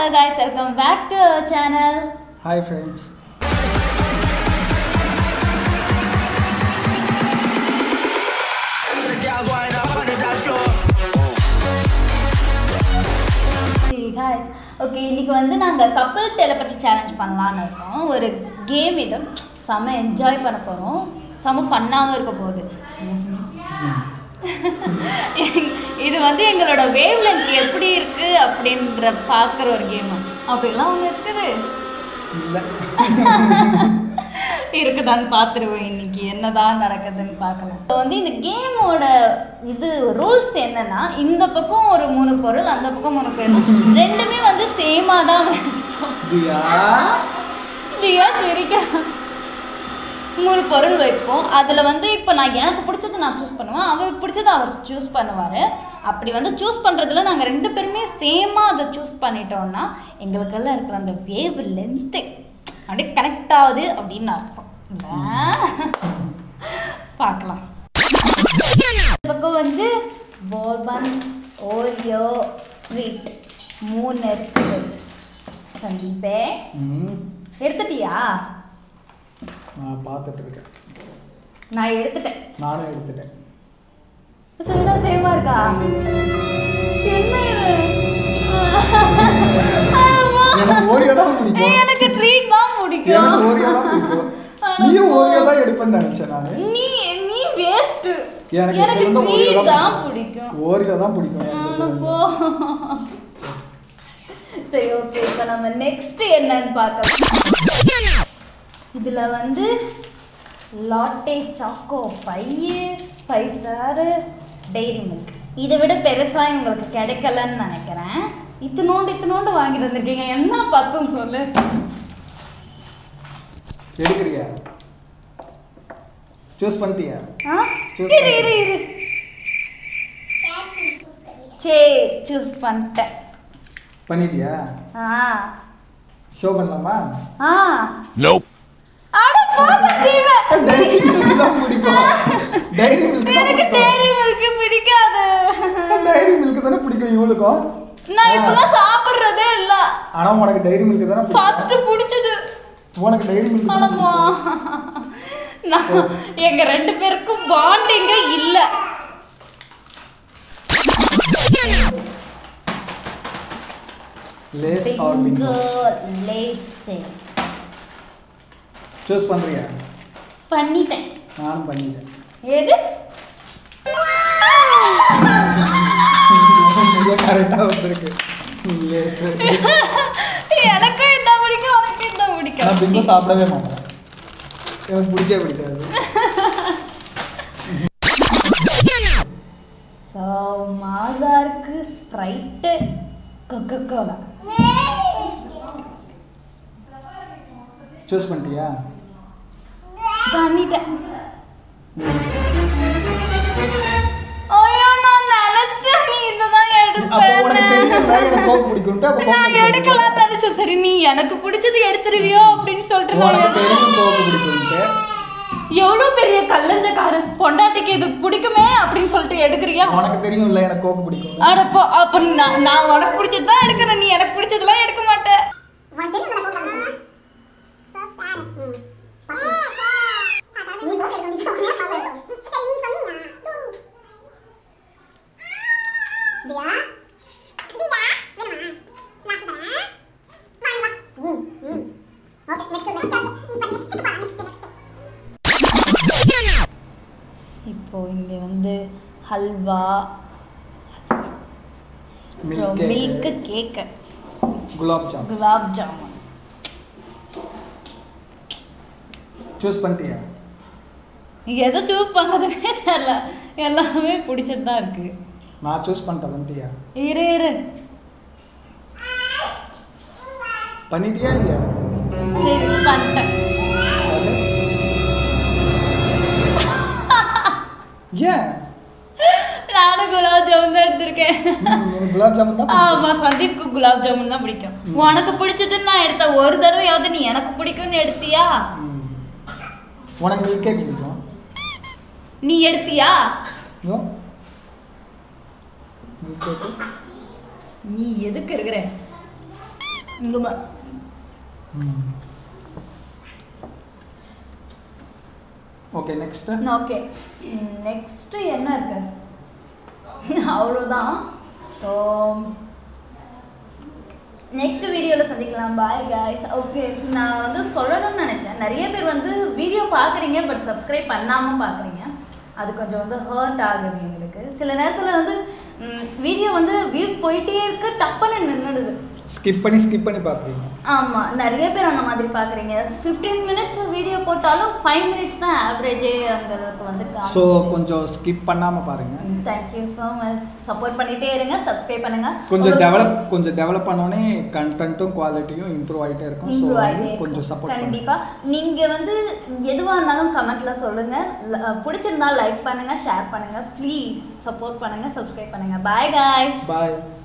Hello guys welcome back to channel hi friends guys okay இன்னைக்கு வந்து நாங்கள் கப்பல் டெலபதி சேலஞ்ச் பண்ணலான்னு இருக்கோம் ஒரு கேம் இது செம்ம என்ஜாய் பண்ண போகிறோம் செம்ம ஃபன்னாகவும் இருக்க போகுது இது வந்து எங்களோட வேவ் லென்த் எப்படி இருக்கு அப்படின்ற பார்க்குற ஒரு கேம் அப்படிலாம் ஒன்று இருக்குது இல்லை இருக்குதான்னு பார்த்துருவோம் இன்னைக்கு என்னதான் நடக்குதுன்னு பார்க்கலாம் இப்போ வந்து இந்த கேமோட இது ரூல்ஸ் என்னன்னா இந்த பக்கம் ஒரு மூணு பொருள் அந்த பக்கம் மூணு பொருள் ரெண்டுமே வந்து சேமாக தான் வைப்போம். தியா தியா சிரிக்கிறான் மூணு பொருள் வைப்போம் அதில் வந்து இப்போ நான் எனக்கு பிடிச்சது நான் சூஸ் பண்ணுவேன் அவருக்கு பிடிச்சது அவர் சூஸ் பண்ணுவார் அப்படி வந்து சூஸ் பண்ணுறதுல நாங்கள் ரெண்டு பேருமே சேமாக அதை சூஸ் பண்ணிட்டோம்னா எங்களுக்கெல்லாம் இருக்கிற அந்த வேவ் லென்த்து அப்படியே கனெக்ட் ஆகுது அப்படின்னு அர்த்தம் இல்ல? பார்க்கலாம் இந்த பக்கம் வந்து போர்பன் ஓரியோ ஸ்வீட் மூணு இருக்குது சந்தீபே ம் எடுத்துட்டியா நான் பார்த்துட்டு இருக்கேன் நான் எடுத்துட்டேன் நானும் எடுத்துட்டேன் சுவினா சேமா இருக்கா என்ன இது? ஆமா. எனக்கு ஓரியோ தான் பிடிக்கும் எனக்கு ட்ரீட் தான் பிடிக்கும் எனக்கு ஓரியோ தான் பிடிக்கும் நீயும் ஓரியோ தான் எடுப்பேன்னு நினைச்சேன் நான் நீ நீ வேஸ்ட் எனக்கு எனக்கு எப்போதும் ஓரியோ ட்ரீட் தான் தான் பிடிக்கும் ஓரியோ தான் பிடிக்கும் எனக்கு ஆனா போ சரி ஓகே இப்போ நம்ம நெக்ஸ்ட் என்னன்னு பார்க்கலாம் இதுல வந்து Lotte choco pie five star dairy milk இதை விட பெருசா உங்களுக்கு கிடைக்கலன்னு நினைக்கிறேன் இத்தினோண்டு இத்தினோண்டு வாங்கிட்டு வந்திருக்கீங்க என்ன பத்தும் சொல்லு எடுக்கிறியா சூஸ் பண்ணிட்டியா ஆ Choose இரு இரு இரு சரி சூஸ் பண்ணிட்டேன் பண்ணிட்டியா ஆ ஷோ பண்ணலாமா ஆ அட போங்க தீவ டைரி மில்க் தான் பிடிக்கும் டைரி மில்க் தான் எனக்கு பிடிக்கும் டேரி மில்க் பிடிக்காது டைரி மில்க் தானே பிடிக்கும் இவளுக்கும் நான் இப்பலாம் சாப்பிடுறதே இல்ல ஆனா உனக்கு டைரி மில்க் தானே ஃபர்ஸ்ட் பிடிக்கும் பிடிச்சது உனக்கு டைரி மில்க் தானே ஆனப்பா பிடிக்கும். நான் எங்க ரெண்டு பேருக்கும் பாண்டிங்க இல்ல Lay's or Bingo Lay's choose பண்றியா பண்ணிட்டேன் நானும் பண்ணிட்டேன் எது கரெக்டாக வந்திருக்கு லேஸ் எனக்கு இதான் பிடிக்கும் உனக்கு இதான் நான் பிடிக்கும் பிங்கோ சாப்பிடவே மாட்டேன் எனக்கு பிடிக்கவே பிடிக்காது ஸோ மாசா இருக்கு ஸ்ப்ரைட்டு கொக்கோ கோலா சூஸ் பண்ணிட்டியா பண்ணிட்டேன் ஐயோ நான் நினைச்சேன் நீ இதுதான் அப்போ உனக்கு தெரியும் எடுப்பேன்னு எனக்கு கோக் பிடிக்கும்ட்டு அப்போ நான் எடுக்கலாம் நினைச்சேன் சரி நீ எனக்கு பிடிச்சது எடுத்துருவியோ அப்படின்னு சொல்லிட்டு நான் உனக்கு எடுத்தேன். தெரியும் கோக் பிடிக்கும்ட்டு எவ்வளவு பெரிய கல்லஞ்சக்காரன் பொண்டாட்டிக்கு இது பிடிக்குமே அப்படின்னு சொல்லிட்டு எடுக்கிறியா உனக்கு தெரியும் இல்லை எனக்கு கோக் பிடிக்கும் அடப்போ அப்ப நான் நான் உனக்கு பிடிச்சது தான் எடுக்கிறேன் நீ எனக்கு பிடிச்சதெல்லாம் எடுக்க மாட்டேன் உனக்கு தெரியும் நான் போகலாம் So sad. ம். நீ போக எடுக்க வேண்டியது உடனே பாப்பா சரி நீ சொன்னியா தியா தியா வேணுமா நான் தரேன் வாங்க வா ம் ம் ஓகே நெக்ஸ்ட் நெக்ஸ்ட் ஓகே இப்போ நெக்ஸ்ட் பா நெக்ஸ்ட் நெக்ஸ்ட் இப்போ இங்க வந்து halwa milk milk cake gulab jam gulab jamun choose பண்ணிட்டியா எதை சூஸ் பண்ணதுன்னே தெரியல எல்லாமே பிடிச்சது தான் இருக்கு நான் சூஸ் பண்ணிட்டேன் பண்ணிட்டியா இரு இரு பண்ணிட்டியா இல்லையா சரி பண்ணிட்டேன் அது? ஏன் நானும் குலாப் ஜாமுன் தான் எடுத்திருக்கேன் ம், எனக்கு குலாப் ஜாமுன் தான் பிடிக்கும். ஆமா சந்தீப்க்கு குலாப் ஜாமுன் தான் பிடிக்கும் உனக்கு பிடிச்சதுன்னு நான் எடுத்தேன் ஒரு தடவையாவது நீ எனக்கு பிடிக்கும்னு எடுத்தியா ம். உனக்கு மில்க் கேக் பிடிக்கும் நீ எடுத்தியா நோ மில்க் கேக்கு நீ எதுக்கு இருக்கிற இங்கே பா ஓகே நெக்ஸ்ட் ஓகே நெக்ஸ்ட்டு என்ன இருக்கு அவ்வளோதான் ஸோ நெக்ஸ்ட் வீடியோவில் சந்திக்கலாம் பாய் காய்ஸ் ஓகே நான் வந்து சொல்லணும்னு நினச்சேன் நிறைய பேர் வந்து வீடியோ பார்க்குறீங்க பட் சப்ஸ்கிரைப் பண்ணாமல் பார்க்குறீங்க அது கொஞ்சம் வந்து ஹர்ட் ஆகுது எங்களுக்கு சில நேரத்தில் வந்து வீடியோ வந்து வியூஸ் போயிட்டே இருக்கு டப்புன்னு நின்றுடுது ஸ்கிப் பண்ணி ஸ்கிப் பண்ணி பார்க்குறீங்க ஆமாம் நிறைய பேர் அந்த மாதிரி பார்க்குறீங்க ஃபிஃப்டீன் மினிட்ஸ் வீடியோ போட்டாலும் ஃபைவ் மினிட்ஸ் தான் ஆவரேஜே அந்த அளவுக்கு வந்து ஸோ கொஞ்சம் ஸ்கிப் பண்ணாமல் பாருங்க தேங்க்யூ ஸோ மச் சப்போர்ட் பண்ணிட்டே இருங்க சப்ஸ்கிரைப் பண்ணுங்க கொஞ்சம் உங்களுக்கு டெவலப் கொஞ்சம் டெவலப் பண்ணோடனே கண்டென்ட்டும் குவாலிட்டியும் இம்ப்ரூவ் ஆகிட்டே இருக்கும் ஸோ improve வந்து ஆயிட்டே இருக்கும். கொஞ்சம் சப்போர்ட் பண்ணுங்க கண்டிப்பா நீங்க வந்து எதுவா இருந்தாலும் கமெண்ட்ல சொல்லுங்க ல- பிடிச்சிருந்தா லைக் பண்ணுங்க ஷேர் பண்ணுங்க ப்ளீஸ் சப்போர்ட் பண்ணுங்க சப்ஸ்கிரைப் பண்ணுங்க பாய் guys பாய்